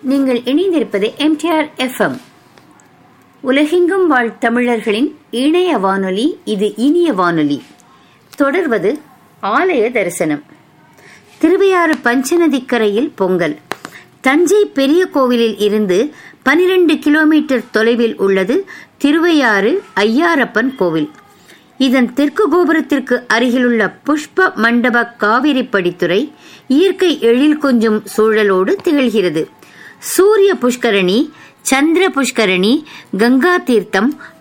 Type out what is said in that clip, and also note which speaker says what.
Speaker 1: நீங்கள் இணைந்திருப்பது MTR FM உலகெங்கும் வாழ் தமிழர்களின் இணைய வானொலி இது இனிய வானொலி தொடர்வது ஆலய தரிசனம் திருவையாறு பஞ்சநதிக்கரையில் பொங்கல் தஞ்சை பெரிய கோவிலில் இருந்து பனிரெண்டு கிலோமீட்டர் தொலைவில் உள்ளது திருவையாறு ஐயாரப்பன் கோவில் இதன் தெற்கு கோபுரத்திற்கு அருகிலுள்ள புஷ்ப மண்டப காவிரி படித்துறை இயற்கை எழில் கொஞ்சும் சூழலோடு திகழ்கிறது சூரிய புஷ்கரணி சந்திர புஷ்கரணி கங்கா தீர்த்தம்